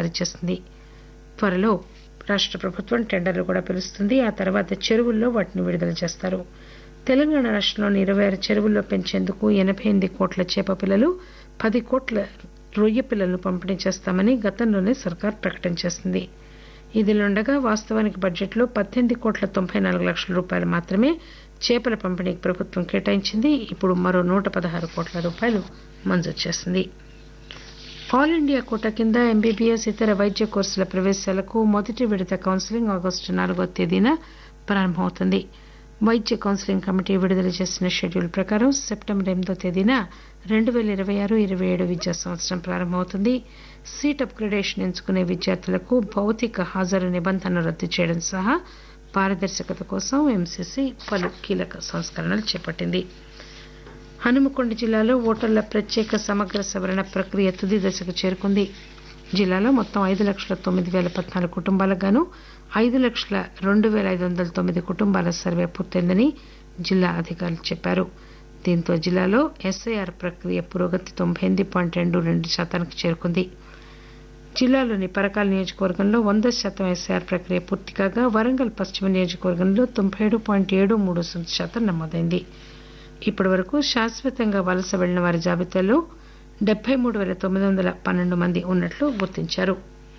జారీ చేసింది త్వరలో రాష్ట ప్రభుత్వం టెండర్లు కూడా పిలుస్తుంది ఆ తర్వాత చెరువుల్లో వాటిని విడుదల చేస్తారు తెలంగాణ రాష్టంలోని ఇరవై ఆరు చెరువుల్లో పెంచేందుకు ఎనబై ఎనిమిది కోట్ల చేప పిల్లలు పది కోట్ల రొయ్య పిల్లలను పంపిణీ చేస్తామని గతంలోనే సర్కార్ ప్రకటన చేసింది ఇదిలాండగా వాస్తవానికి బడ్జెట్లో పద్దెనిమిది కోట్ల తొంభై నాలుగు లక్షల రూపాయలు మాత్రమే చేపల పంపిణీకి ప్రభుత్వం కేటాయించింది ఇప్పుడు మరో నూట పదహారు కోట్ల రూపాయలు మంజూరు చేసింది ఆల్ ఇండియా కోటా కింద ఎంబీబీఎస్ ఇతర వైద్య కోర్సుల ప్రవేశాలకు మొదటి విడత కౌన్సిలింగ్ ఆగస్టు నాలుగో తేదీన ప్రారంభమవుతుంది వైద్య కౌన్సిలింగ్ కమిటీ విడుదల చేసిన షెడ్యూల్ ప్రకారం సెప్టెంబర్ ఎనిమిదో తేదీన రెండు పేల ఇరవై ఆరు ఇరవై ఏడు విద్యా సంవత్సరం ప్రారంభమవుతుంది సీట్ అప్గ్రేడేషన్ ఎంచుకునే విద్యార్థులకు భౌతిక హాజరు నిబంధనలు రద్దు చేయడం సహా పారదర్శకత కోసం ఎంసీసీ పలు కీలక సంస్కరణలు చేపట్టింది హనుమకొండ జిల్లాలో ఓటర్ల ప్రత్యేక సమగ్ర సవరణ ప్రక్రియ తుది దశకు చేరుకుంది జిల్లాలో మొత్తం ఐదు లక్షల తొమ్మిది పేల పద్నాలుగు కుటుంబాలకు గాను ఐదు లక్షల రెండు పేల ఐదు వందల తొమ్మిది కుటుంబాల సర్వే పూర్తయిందని జిల్లా అధికారులు చెప్పారు దీంతో జిల్లాలో ఎస్ఐఆర్ ప్రక్రియ పురోగతి తొంభై ఎనిమిది పాయింట్ రెండు రెండు శాతానికి చేరుకుంది జిల్లాలోని పరకాల నియోజకవర్గంలో వంద శాతం ఎస్ఐఆర్ ప్రక్రియ పూర్తి కాగా వరంగల్ పశ్చిమ నియోజకవర్గంలో తొంభై ఏడు పాయింట్ ఏడు మూడు శాతం నమోదైంది ఇప్పటి వరకు శాశ్వతంగా వలస వెళ్లిన వారి జాబితాలో డెబ్బై మూడు పేల తొమ్మిది వందల పన్నెండు మంది ఉన్నట్లు గుర్తించారు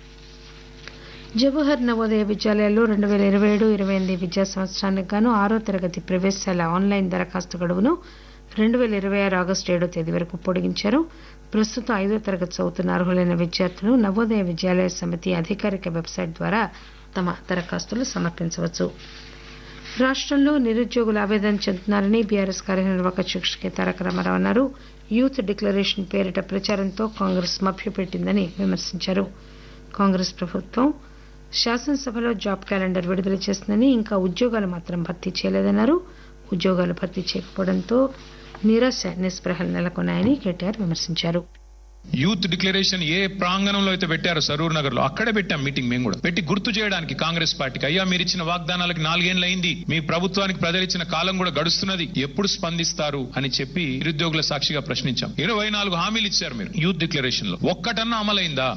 జవహర్ నవోదయ విద్యాలయాల్లో రెండు పేల ఇరవై ఏడు ఇరవై ఎనిమిది విద్యా సంవత్సరానికి గాను ఆరో తరగతి ప్రవేశాల ఆన్లైన్ దరఖాస్తు గడువును రెండు పేల ఇరవై ఆరు ఆగస్టు ఏడో తేదీ వరకు పొడిగించారు ప్రస్తుతం ఐదో తరగతి చదువుతున్న అర్హులైన విద్యార్థులు నవోదయ విద్యాలయ సమితి అధికారిక వెబ్సైట్ ద్వారా తమ దరఖాస్తులు సమర్పించవచ్చు రాష్టంలో నిరుద్యోగులు ఆవేదన చెందుతున్నారని బీఆర్ఎస్ కార్యనిర్వాహక అధ్యక్షుడు కె తారక రామారావు అన్నారు యూత్ డిక్లరేషన్ పేరిట ప్రచారంతో కాంగ్రెస్ మభ్యపెట్టిందని విమర్శించారు కాంగ్రెస్ ప్రభుత్వం శాసనసభలో జాబ్ క్యాలెండర్ విడుదల చేసిందని ఇంకా ఉద్యోగాలు మాత్రం భర్తీ చేయలేదన్నారు ఉద్యోగాలు భర్తీ చేయకపోవడంతో నిరాశ నిస్పృహలు నెలకొన్నాయని కేటీఆర్ విమర్శించారు యూత్ డిక్లరేషన్ ఏ ప్రాంగణంలో అయితే పెట్టారో సరూర్ నగర్ లో అక్కడే పెట్టాం మీటింగ్ మేము కూడా పెట్టి గుర్తు చేయడానికి కాంగ్రెస్ పార్టీకి అయ్యా మీరు ఇచ్చిన వాగ్దానాలకు నాలుగేళ్ళు అయింది మీ ప్రభుత్వానికి ప్రజలు ఇచ్చిన కాలం కూడా గడుస్తున్నది ఎప్పుడు స్పందిస్తారు అని చెప్పి నిరుద్యోగుల సాక్షిగా ప్రశ్నించాం ఇరవై నాలుగు హామీలు ఇచ్చారు మీరు యూత్ డిక్లరేషన్ లో ఒక్కటన్నా అమలైందా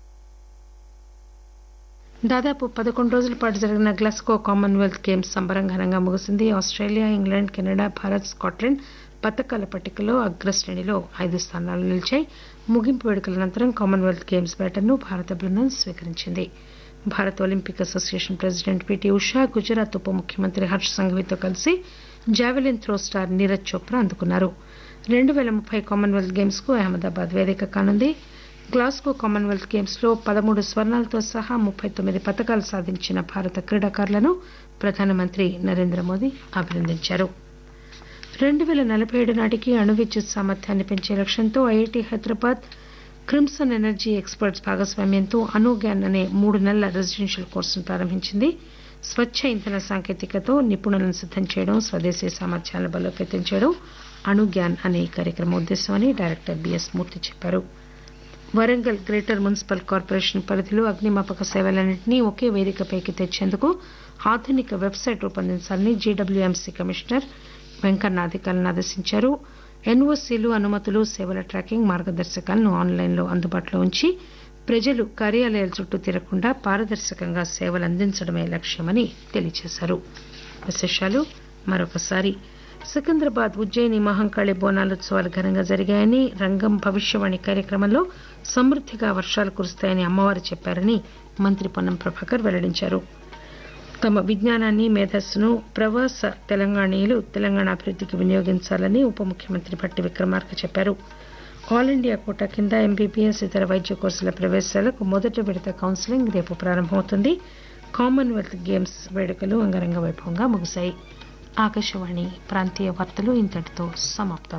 దాదాపు పదకొండు రోజుల పాటు జరిగిన గ్లాస్గో కామన్వెల్త్ గేమ్స్ సంబరంగా ముగిసింది Australia England Canada Bharat Scotland పథకాల పట్టికలో అగ్రశ్రేణిలో ఐదు స్థానాలు నిలిచాయి ముగింపు వేడుకల అనంతరం కామన్వెల్త్ గేమ్స్ బ్యాటర్ను భారత బృందం స్వీకరించింది భారత Olympic association president PT Usha Gujarat ఉప ముఖ్యమంత్రి హర్ష్ సంఘవితో కలిసి javelin throw star Neeraj Chopra అందుకున్నారు రెండు పేల ముప్పై కామన్వెల్త్ గేమ్స్ కు అహ్మదాబాద్ వేదిక కానుంది గ్లాస్గో కామన్వెల్త్ గేమ్స్ లో పదమూడు స్వర్ణాలతో సహా ముప్పై తొమ్మిది పథకాలు సాధించిన భారత క్రీడాకారులను ప్రధానమంత్రి నరేంద్ర మోదీ అభినందించారు రెండు పేల నలభై ఏడు నాటికి అణు విద్యుత్ సామర్థ్యాన్ని పెంచే లక్ష్యంతో IIT Hyderabad Crimson energy experts భాగస్వామ్యంతో అనుగ్యాన్ అనే మూడు నెలల రెసిడెన్షియల్ కోర్సును ప్రారంభించింది స్వచ్ఛ ఇంధన సాంకేతికతో నిపుణులను సిద్దం చేయడం స్వదేశీ సామర్థ్యాలను బలోపేతం చేయడం అణుగ్యాన్ అనే ఈ కార్యక్రమం ఉద్దేశం అని డైరెక్టర్ బిఎస్ మూర్తి చెప్పారు వరంగల్ గ్రేటర్ మున్సిపల్ కార్పొరేషన్ పరిధిలో అగ్నిమాపక సేవలన్నింటినీ ఒకే వేదికపైకి తెచ్చేందుకు ఆధునిక వెబ్సైట్ రూపొందించాలని జీడబ్ల్యూఎంసీ కమిషనర్ వెంకన్న అధికారులను ఆదేశించారు ఎన్ఓసీలు అనుమతులు సేవల ట్రాకింగ్ మార్గదర్శకాలను ఆన్లైన్లో అందుబాటులో ఉంచి ప్రజలు కార్యాలయాల చుట్టూ తిరగకుండా పారదర్శకంగా సేవలు అందించడమే లక్ష్యమని తెలియజేశారు విశేషాలు మరొకసారి సికింద్రాబాద్ ఉజ్జయిని మహంకాళి బోనాలోత్సవాలు ఘనంగా జరిగాయని రంగం భవిష్యవాణి కార్యక్రమంలో సమృద్దిగా వర్షాలు కురుస్తాయని అమ్మవారు చెప్పారని మంత్రి పొన్నం ప్రభాకర్ వెల్లడించారు తమ విజ్ఞానాన్ని మేధస్సును ప్రవాస తెలంగాణీయులు తెలంగాణ అభివృద్దికి వినియోగించాలని ఉప ముఖ్యమంత్రి భట్టి విక్రమార్క చెప్పారు ఆల్ ఇండియా కోటా కింద ఎంబీబీఎస్ ఇతర వైద్య కోర్సుల ప్రవేశాలకు మొదటి విడత కౌన్సిలింగ్ రేపు ప్రారంభమవుతుంది కామన్వెల్త్ గేమ్స్ వేడుకలు అంగరంగ వైభవంగా ముగిశాయి ఆకాశవాణి ప్రాంతీయ వార్తలు ఇంతటితో సమాప్తం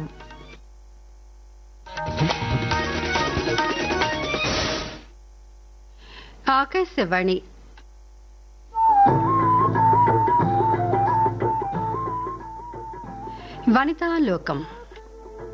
ఆకాశవాణి వనితా లోకం